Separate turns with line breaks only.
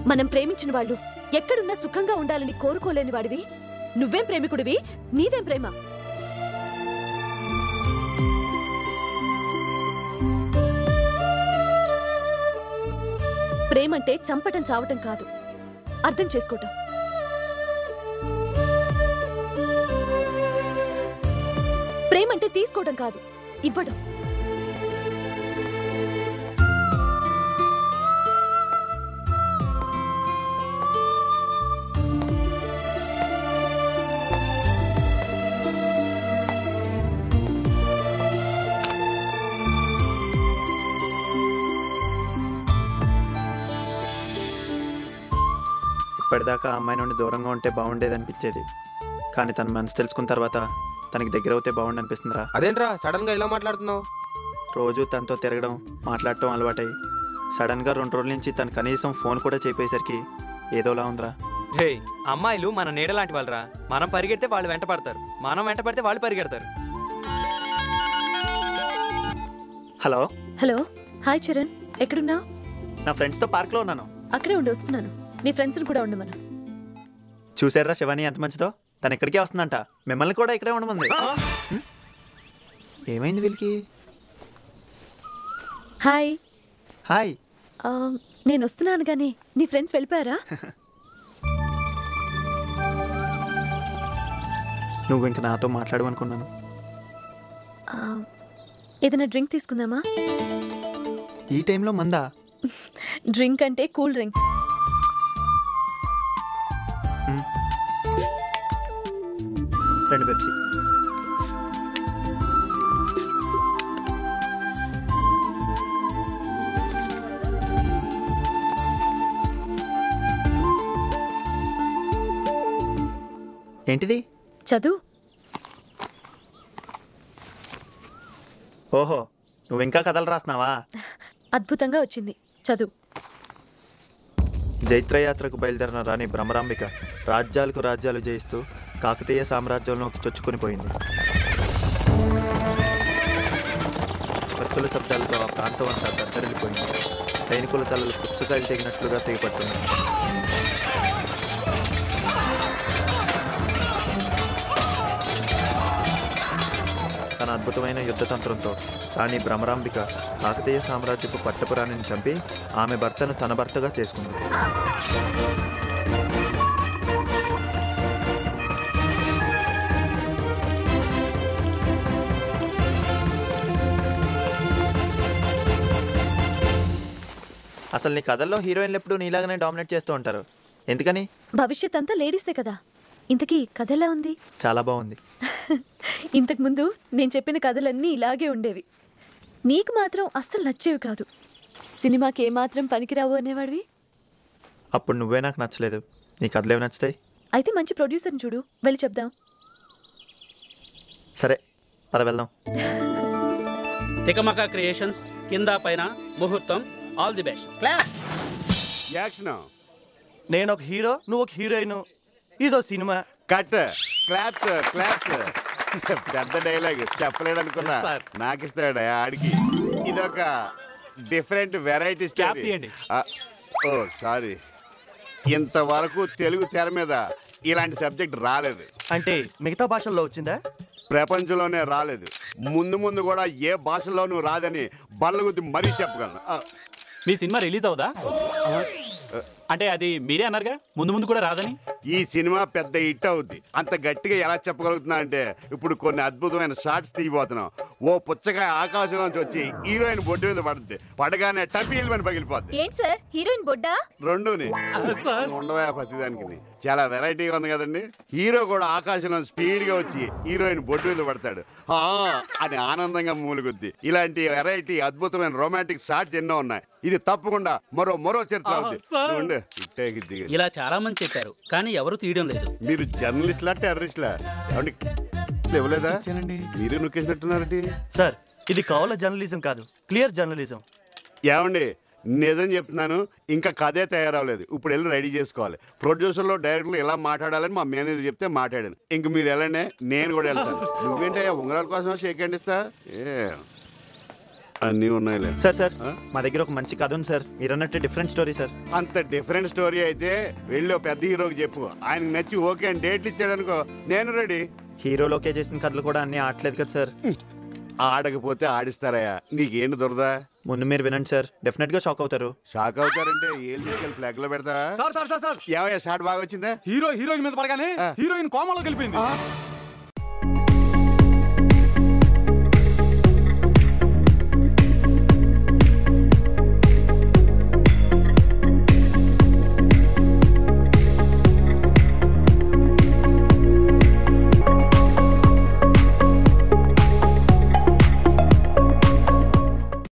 మనం ప్రేమించిన వాళ్ళు ఎక్కడున్నా సుఖంగా ఉండాలని కోరుకోలేని వాడివి నువ్వేం ప్రేమికుడివి నీదేం ప్రేమ ప్రేమంటే చంపటం చావటం కాదు అర్థం చేసుకోవటం ప్రేమంటే తీసుకోవడం కాదు ఇవ్వడం
ఇప్పటిదాకా ఆ అమ్మాయి నుండి దూరంగా ఉంటే బాగుండేది అనిపించేది కానీ తన మనసు తెలుసుకున్న తర్వాత తనకి దగ్గర అవుతే బాగుండి అనిపిస్తుందిరా
అదేంట్రా సడన్ గా ఇలా మాట్లాడుతున్నావు
రోజు తనతో తిరగడం మాట్లాడటం అలవాటై సడన్గా రెండు రోజుల నుంచి తను కనీసం ఫోన్ కూడా చెప్పేసరికి ఏదోలా ఉందిరా
హే అమ్మాయిలు మన నీడ లాంటి వాళ్ళరా మనం పరిగెడితే వాళ్ళు వెంట పడతారు మనం వెంట పడితే వాళ్ళు పరిగెడతారు
హలో
హలో హాయ్ చరణ్ ఎక్కడున్నావు
నా ఫ్రెండ్స్తో పార్క్లో ఉన్నాను
అక్కడే ఉండి వస్తున్నాను నీ ఫ్రెండ్స్ని కూడా ఉండమను
చూసారా శివాని ఎంత మంచిదో తను ఇక్కడికే వస్తుందంట మిమ్మల్ని కూడా ఇక్కడే ఉండమంది హ్మ్? ఏమైంది వీళ్ళకి
హాయ్
హాయ్
ఆ, నేను వస్తున్నాను కానీ నీ ఫ్రెండ్స్ వెళ్ళిపోయారా
నువ్వు ఇంక నాతో మాట్లాడమనుకున్నాను
ఆ, ఏదైనా డ్రింక్ తీసుకుందామా
ఈ టైంలో మందా
డ్రింక్ అంటే కూల్ డ్రింక్
రెండు పెప్సీ ఏంటిది
చదువు
ఓహో నువ్వు ఇంకా కథలు రాస్తున్నావా
అద్భుతంగా వచ్చింది చదువు
జైత్రయాత్రకు బయలుదేరిన రాణి భ్రమరాంబిక రాజ్యాలకు రాజ్యాలు జయిస్తూ కాకతీయ సామ్రాజ్యంలోకి చొచ్చుకుని పోయింది భక్తుల శబ్దాలతో ఆ ప్రాంతం అంతా దద్దరిల్లిపోయింది సైనికుల తలలు పుచ్చకాయలు తెగినట్లుగా తెగిపట్టున్నాయి తన అద్భుతమైన యుద్ధతంత్రంతో రాణి భ్రమరాంబిక కాకతీయ సామ్రాజ్యపు పట్టపురాణిని చంపి ఆమె భర్తను తన భర్తగా చేసుకుంది అసలు నీ కథల్లో హీరోయిన్లు ఎప్పుడు నీలాగానే డామినేట్ చేస్తూ ఉంటారు ఎందుకని
భవిష్యత్ అంతా లేడీసే కదా ఇంతకీ కథ ఎలా ఉంది
చాలా బాగుంది
ఇంతకు ముందు నేను చెప్పిన కథలన్నీ ఇలాగే ఉండేవి నీకు మాత్రం అస్సలు నచ్చేవి కాదు సినిమాకి ఏమాత్రం పనికిరావు అనేవాడివి
అప్పుడు నువ్వే నాకు నచ్చలేదు నీ కథలేవి నచ్చుతాయి
అయితే మంచి ప్రొడ్యూసర్ని చూడు వెళ్ళి చెప్దాం
సరే పద వెళ్దాం
తికమక క్రియేషన్స్ కింద పైన ముహూర్తం all the best class
action
నేను ఒక హీరో నువ్వు ఒక హీరోయిన్ ఇదో సినిమా
కట్ క్లాప్స్ క్లాప్స్ పెద్ద డైలాగ్ చెప్పలేడు అనుకున్నా
Yes, sir.
నాకు ఇస్తాడు ఆడికి ఇది ఒక డిఫరెంట్ వెరైటీ
Clap తీయండి.
ఓ సారీ ఇంతవరకు తెలుగు తెర మీద ఇలాంటి సబ్జెక్ట్ రాలేదు
అంటే మిగతా భాషల్లో వచ్చిందా
ప్రపంచంలోనే రాలేదు ముందు ముందు కూడా ఏ భాషలోనూ రాదని బల్లగుద్ది మరీ చెప్పగలను ఆ,
మీ సినిమా రిలీజ్ అవుదా అంటే అది మీరే అన్నారుగా ముందు ముందు కూడా రాదని
ఈ సినిమా పెద్ద హిట్ అవుద్ది అంత గట్టిగా ఎలా చెప్పగలుగుతున్నా అంటే ఇప్పుడు కొన్ని అద్భుతమైన షార్ట్స్ తీయబోతున్నాం ఓ పుచ్చకాయ ఆకాశంలోంచి వచ్చి హీరోయిన్ బొడ్డు మీద పడుద్ది పడగానే టపీల్ అని పగిలిపోద్ది
ఏంటి సార్ హీరోయిన్ బొడ్డా
రెండుని ఉండవా ప్రతిదానికి చాలా వెరైటీగా ఉంది కదండి హీరో కూడా ఆకాశంలో స్పీడ్ గా వచ్చి హీరోయిన్ బొడ్డు మీద పడతాడు ఆ అని ఆనందంగా మూలుగుద్ది ఇలాంటి వెరైటీ అద్భుతమైన రొమాంటిక్ షార్ట్స్ ఎన్నో ఉన్నాయి ఇది తప్పకుండా మరో మరో చరిత్ర అవుద్ది
సార్.
నువ్వు ఉండు. ఇట్టే దిగు.
ఇలా చాలా మంది చెప్పారు కానీ ఎవరు తీయడం లేదు
మీరు జర్నలిస్ట్లా టెర్రరిస్ట్లా ఏమండి ఇవ్వలేదా మీరు నొక్కేసినట్టున్నారండి
సార్ ఇది కావాల జర్నలిజం కాదు క్లియర్ జర్నలిజం
ఏమండి నిజం చెప్తున్నాను ఇంకా కథే తయారవలేదు ఇప్పుడు వెళ్ళి రెడీ చేసుకోవాలి ప్రొడ్యూసర్లో డైరెక్టర్లు ఎలా మాట్లాడాలని మా మేనేజర్ చెప్తే మాట్లాడాను ఇంక మీరు వెళ్ళండి నేను కూడా వెళ్తాను నువ్వేంటే ఉంగరాల కోసం షేక్ హ్యాండ్ ఇస్తా ఏ అన్నీ ఉన్నాయిలే
సార్ సార్
ఆ?
మా దగ్గర ఒక మంచి కథ ఉంది సార్ మీరు అన్నట్టు డిఫరెంట్ స్టోరీ సార్
అంత డిఫరెంట్ స్టోరీ అయితే వెళ్ళి ఓ పెద్ద హీరోకి చెప్పు ఆయనకి నచ్చి ఓకే అని డేట్లు ఇచ్చాడనుకో నేను రెడీ
హీరోలోకే చేసిన కథలు కూడా అన్నీ ఆడలేదు కదా సార్
ఆడకపోతే ఆడిస్తారయ్యా నీకేంటి దొరదా
ముందు మీరు వినండి సార్ డెఫినెట్గా షాక్ అవుతారు
షాక్ అవుతారంటే ఏం తీసుకెళ్ళి ఫ్లాగ్ లో పెడతా
సార్ సార్ సార్ సార్
ఏమయ్యా షాట్ బాగా వచ్చిందా
హీరో హీరోయిన్ మీద పడగానే
ఆ.
హీరోయిన్ కోమాలోకి వెళ్ళిపోయింది